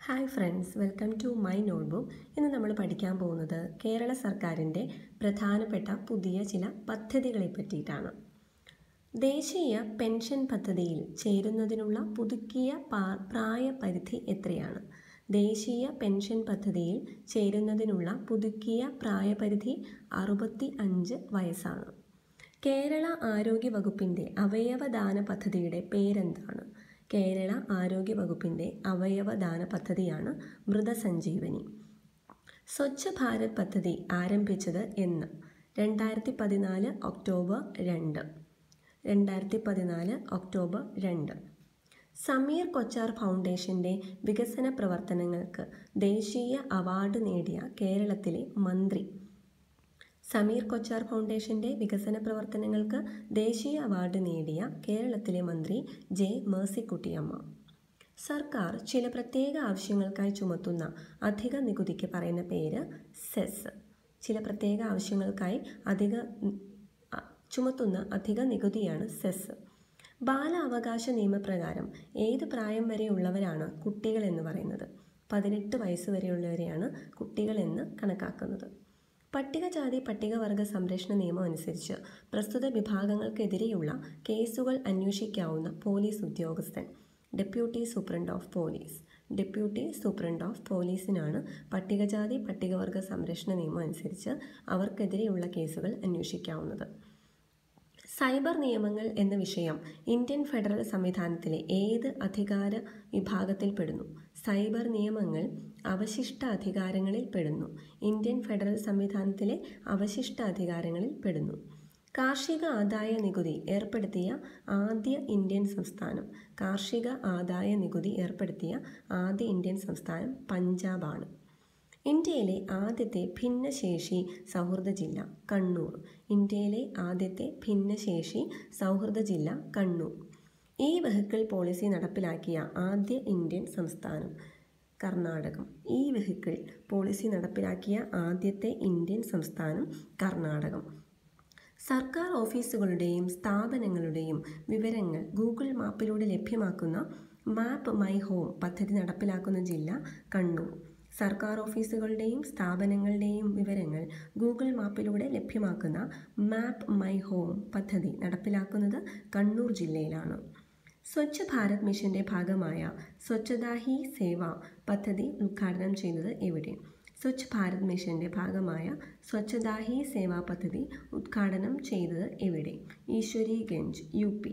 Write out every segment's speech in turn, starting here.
hi friends welcome to my notebook ഇന്ന് നമ്മൾ പഠിക്കാൻ പോകുന്നത് കേരള സർക്കാരിൻ്റെ പ്രധാനപ്പെട്ട പുതിയ ചില പദ്ധതികളെ പറ്റിയിട്ടാണ് ദേശീയ പെൻഷൻ പദ്ധതിയിൽ ചേരുന്നതിനുള്ള പുതുക്കിയ പാ- പ്രായപരിധി എത്രയാണ് ദേശീയ പെൻഷൻ പദ്ധതിയിൽ ചേരുന്നതിനുള്ള പുതുക്കിയ പ്രായപരിധി അറുപത്തി അഞ്ച് വയസ്സാണ് കേരള ആരോഗ്യ വകുപ്പിൻ്റെ അവയവദാന പദ്ധതിയുടെ പേരെന്താണ് കേരള ആരോഗ്യ വകുപ്പിൻ്റെ അവയവദാന പദ്ധതിയാണ് മൃതസഞ്ജീവനി സ്വച്ഛ ഭാരത് പദ്ധതി ആരംഭിച്ചത് എന്ന് രണ്ടായിരത്തി പതിനാല് ഒക്ടോബർ രണ്ട് രണ്ടായിരത്തി പതിനാല് ഒക്ടോബർ രണ്ട് സമീർ കൊച്ചാർ ഫൗണ്ടേഷൻ്റെ വികസന പ്രവർത്തനങ്ങൾക്ക് ദേശീയ അവാർഡ് നേടിയ കേരളത്തിലെ മന്ത്രി സമീർ കൊച്ചാർ ഫൗണ്ടേഷൻ്റെ വികസന പ്രവർത്തനങ്ങൾക്ക് ദേശീയ അവാർഡ് നേടിയ കേരളത്തിലെ മന്ത്രി ജെ മേഴ്സിക്കുട്ടിയമ്മ സർക്കാർ ചില പ്രത്യേക ആവശ്യങ്ങൾക്കായി ചുമത്തുന്ന അധിക നികുതിക്ക് പറയുന്ന പേര് സെസ് ചില പ്രത്യേക ആവശ്യങ്ങൾക്കായി അധിക അ, ചുമത്തുന്ന അധിക നികുതിയാണ് സെസ് ബാലാവകാശ നിയമപ്രകാരം ഏത് പ്രായം വരെയുള്ളവരാണ് കുട്ടികൾ എന്ന് പറയുന്നത് പതിനെട്ട് വയസ്സ് വരെയുള്ളവരെയാണ് കുട്ടികൾ എന്ന് കണക്കാക്കുന്നത് പട്ടികജാതി പട്ടികവർഗ സംരക്ഷണ നിയമം അനുസരിച്ച് പ്രസ്തുത വിഭാഗങ്ങൾക്കെതിരെയുള്ള കേസുകൾ അന്വേഷിക്കാവുന്ന പോലീസ് ഉദ്യോഗസ്ഥൻ deputy superintendent of police deputy superintendent of പോലീസിനാണ് പട്ടികജാതി പട്ടികവർഗ സംരക്ഷണ നിയമം അനുസരിച്ച് അവർക്കെതിരെയുള്ള കേസുകൾ അന്വേഷിക്കാവുന്നത് സൈബർ നിയമങ്ങൾ എന്ന വിഷയം ഇന്ത്യൻ ഫെഡറൽ സംവിധാനത്തിലെ ഏത് അധികാര വിഭാഗത്തിൽപ്പെടുന്നു സൈബർ നിയമങ്ങൾ അവശിഷ്ട അധികാരങ്ങളിൽ പെടുന്നു ഇന്ത്യൻ ഫെഡറൽ സംവിധാനത്തിലെ അവശിഷ്ട അധികാരങ്ങളിൽ പെടുന്നു കാർഷിക ആദായ നികുതി ഏർപ്പെടുത്തിയ ആദ്യ ഇന്ത്യൻ സംസ്ഥാനം കാർഷിക ആദായ നികുതി ഏർപ്പെടുത്തിയ ആദ്യ ഇന്ത്യൻ സംസ്ഥാനം പഞ്ചാബാണ് ഇന്ത്യയിലെ ആദ്യത്തെ ഭിന്നശേഷി സൗഹൃദ ജില്ല കണ്ണൂർ ഇന്ത്യയിലെ ആദ്യത്തെ ഭിന്നശേഷി സൗഹൃദ ജില്ല കണ്ണൂർ ഈ വെഹിക്കിൾ പോളിസി നടപ്പിലാക്കിയ ആദ്യ ഇന്ത്യൻ സംസ്ഥാനം കർണാടകം ഈ വെഹിക്കിൾ പോളിസി നടപ്പിലാക്കിയ ആദ്യത്തെ ഇന്ത്യൻ സംസ്ഥാനം കർണാടകം സർക്കാർ ഓഫീസുകളുടെയും സ്ഥാപനങ്ങളുടെയും വിവരങ്ങൾ ഗൂഗിൾ മാപ്പിലൂടെ ലഭ്യമാക്കുന്ന മാപ്പ് മൈ ഹോം പദ്ധതി നടപ്പിലാക്കുന്ന ജില്ല കണ്ണൂർ സർക്കാർ ഓഫീസുകളുടെയും സ്ഥാപനങ്ങളുടെയും വിവരങ്ങൾ ഗൂഗിൾ മാപ്പിലൂടെ ലഭ്യമാക്കുന്ന മാപ്പ് മൈ ഹോം പദ്ധതി നടപ്പിലാക്കുന്നത് കണ്ണൂർ ജില്ലയിലാണ് സ്വച്ഛ് ഭാരത് മിഷന്റെ ഭാഗമായ സ്വച്ഛതാ ഹി സേവ പദ്ധതി ഉദ്ഘാടനം ചെയ്തത് എവിടെ സ്വച്ഛ് ഭാരത് മിഷന്റെ ഭാഗമായ സ്വച്ഛതാ ഹി സേവ പദ്ധതി ഉദ്ഘാടനം ചെയ്തത് എവിടെ ഈശ്വരീഗഞ്ച് യു പി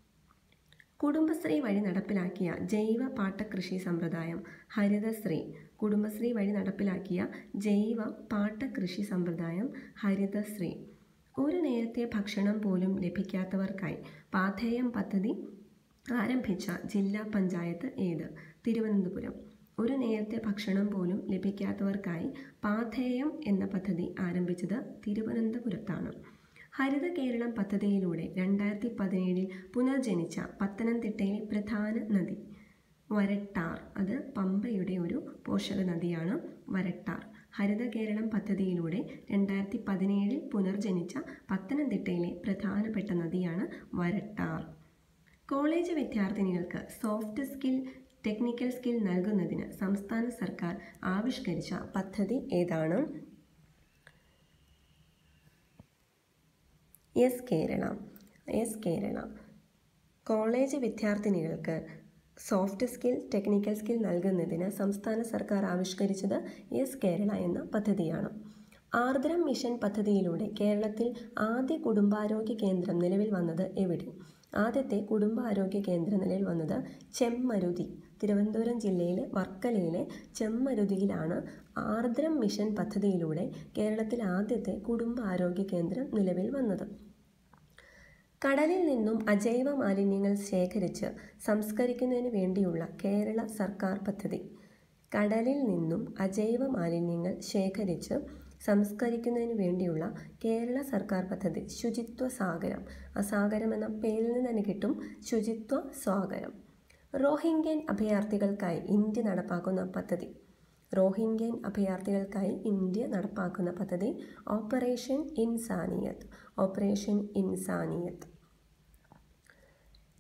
കുടുംബശ്രീ വഴി നടപ്പിലാക്കിയ ജൈവ പാട്ടകൃഷി സമ്പ്രദായം ഹരിതശ്രീ കുടുംബശ്രീ വഴി നടപ്പിലാക്കിയ ജൈവ പാട്ടകൃഷി സമ്പ്രദായം ഹരിതശ്രീ ഒരു നേരത്തെ ഭക്ഷണം പോലും ലഭിക്കാത്തവർക്കായി പാഥേയം പദ്ധതി ആരംഭിച്ച ജില്ലാ പഞ്ചായത്ത് ഏത് തിരുവനന്തപുരം ഒരു നേരത്തെ ഭക്ഷണം പോലും ലഭിക്കാത്തവർക്കായി പാഥേയം എന്ന പദ്ധതി ആരംഭിച്ചത് തിരുവനന്തപുരത്താണ് ഹരിത കേരളം പദ്ധതിയിലൂടെ രണ്ടായിരത്തി പതിനേഴിൽ പുനർജനിച്ച പത്തനംതിട്ടയിലെ പ്രധാന നദി വരട്ടാർ അത് പമ്പയുടെ ഒരു പോഷക നദിയാണ് വരട്ടാർ ഹരിത കേരളം പദ്ധതിയിലൂടെ രണ്ടായിരത്തി പതിനേഴിൽ പുനർജനിച്ച പത്തനംതിട്ടയിലെ പ്രധാനപ്പെട്ട നദിയാണ് വരട്ടാർ കോളേജ് വിദ്യാർത്ഥിനികൾക്ക് സോഫ്റ്റ് സ്കിൽ ടെക്നിക്കൽ സ്കിൽ നൽകുന്നതിന് സംസ്ഥാന സർക്കാർ ആവിഷ്കരിച്ച പദ്ധതി ഏതാണ് yes Kerala yes Kerala college വിദ്യാർത്ഥിനികൾക്ക് സോഫ്റ്റ് സ്കിൽ ടെക്നിക്കൽ സ്കിൽ നൽകുന്നതിന് സംസ്ഥാന സർക്കാർ ആവിഷ്കരിച്ചത് യെസ് കേരള എന്ന പദ്ധതിയാണ് ആർദ്രം മിഷൻ പദ്ധതിയിലൂടെ കേരളത്തിൽ ആദ്യ കുടുംബാരോഗ്യ കേന്ദ്രം നിലവിൽ വന്നത് എവിടെ ആദ്യത്തെ കുടുംബാരോഗ്യ കേന്ദ്രം നിലവിൽ വന്നത് ചെമ്മരുതി തിരുവനന്തപുരം ജില്ലയിലെ വർക്കലയിലെ ചെമ്മരുതിയിലാണ് ആർദ്രം മിഷൻ പദ്ധതിയിലൂടെ കേരളത്തിൽ ആദ്യത്തെ കുടുംബാരോഗ്യ കേന്ദ്രം നിലവിൽ വന്നത് കടലിൽ നിന്നും അജൈവ മാലിന്യങ്ങൾ ശേഖരിച്ച് സംസ്കരിക്കുന്നതിന് വേണ്ടിയുള്ള കേരള സർക്കാർ പദ്ധതി കടലിൽ നിന്നും അജൈവ മാലിന്യങ്ങൾ ശേഖരിച്ച് സംസ്കരിക്കുന്നതിന് വേണ്ടിയുള്ള കേരള സർക്കാർ പദ്ധതി ശുചിത്വ സാഗരം ആ സാഗരം എന്ന പേരിൽ നിന്ന് തന്നെ കിട്ടും ശുചിത്വ സ്വാഗരം റോഹിംഗ്യൻ അഭയാർത്ഥികൾക്കായി ഇന്ത്യ നടപ്പാക്കുന്ന പദ്ധതി റോഹിംഗ്യൻ അഭയാർത്ഥികൾക്കായി ഇന്ത്യ നടപ്പാക്കുന്ന പദ്ധതി ഓപ്പറേഷൻ ഇൻസാനിയത്ത് ഓപ്പറേഷൻ ഇൻസാനിയത്ത്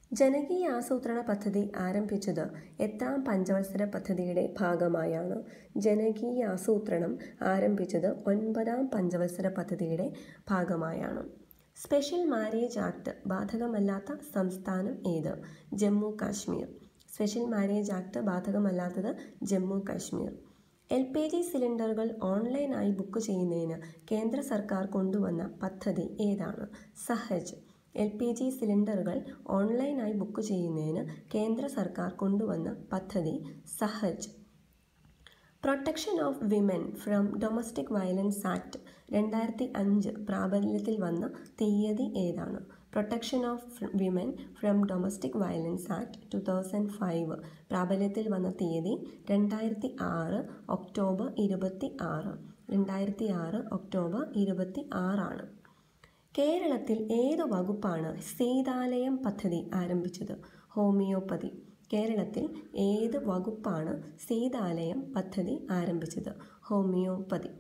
ജനകീയ ആസൂത്രണ പദ്ധതി ആരംഭിച്ചത് എത്രാം പഞ്ചവത്സര പദ്ധതിയുടെ ഭാഗമായാണ് ജനകീയ ആസൂത്രണം ആരംഭിച്ചത് ഒൻപതാം പഞ്ചവത്സര പദ്ധതിയുടെ ഭാഗമായാണ് സ്പെഷ്യൽ മാരേജ് ആക്ട് ബാധകമല്ലാത്ത സംസ്ഥാനം ഏത് Jammu Kashmir special marriage act ബാധകമല്ലാത്തത് Jammu Kashmir L P G സിലിണ്ടറുകൾ ഓൺലൈനായി ബുക്ക് ചെയ്യുന്നതിന് കേന്ദ്ര സർക്കാർ കൊണ്ടുവന്ന പദ്ധതി ഏതാണ് സഹജ് എൽ പി ജി സിലിണ്ടറുകൾ ഓൺലൈനായി ബുക്ക് ചെയ്യുന്നതിന് കേന്ദ്ര സർക്കാർ കൊണ്ടുവന്ന പദ്ധതി Sahaj protection of women from domestic violence act രണ്ടായിരത്തി അഞ്ച് പ്രാബല്യത്തിൽ വന്ന തീയതി ഏതാണ് protection of women from domestic violence act two thousand five പ്രാബല്യത്തിൽ വന്ന തീയതി രണ്ടായിരത്തി ആറ് ഒക്ടോബർ ഇരുപത്തി ആറ് രണ്ടായിരത്തി ആറ് ഒക്ടോബർ ഇരുപത്തി ആറാണ് കേരളത്തിൽ ഏതു വകുപ്പാണ് സീതാലയം പദ്ധതി ആരംഭിച്ചത് ഹോമിയോപ്പതി കേരളത്തിൽ ഏത് വകുപ്പാണ് സീതാലയം പദ്ധതി ആരംഭിച്ചത് homoeopathy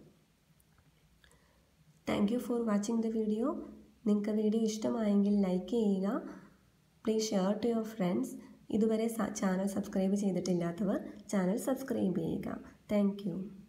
thank you for watching the video നിങ്ങൾക്ക് വീഡിയോ ഇഷ്ടമായെങ്കിൽ ലൈക്ക് ചെയ്യുക please share to your friends ഇതുവരെ ചാനൽ സബ്സ്ക്രൈബ് ചെയ്തിട്ടില്ലാത്തവർ ചാനൽ സബ്സ്ക്രൈബ് ചെയ്യുക താങ്ക്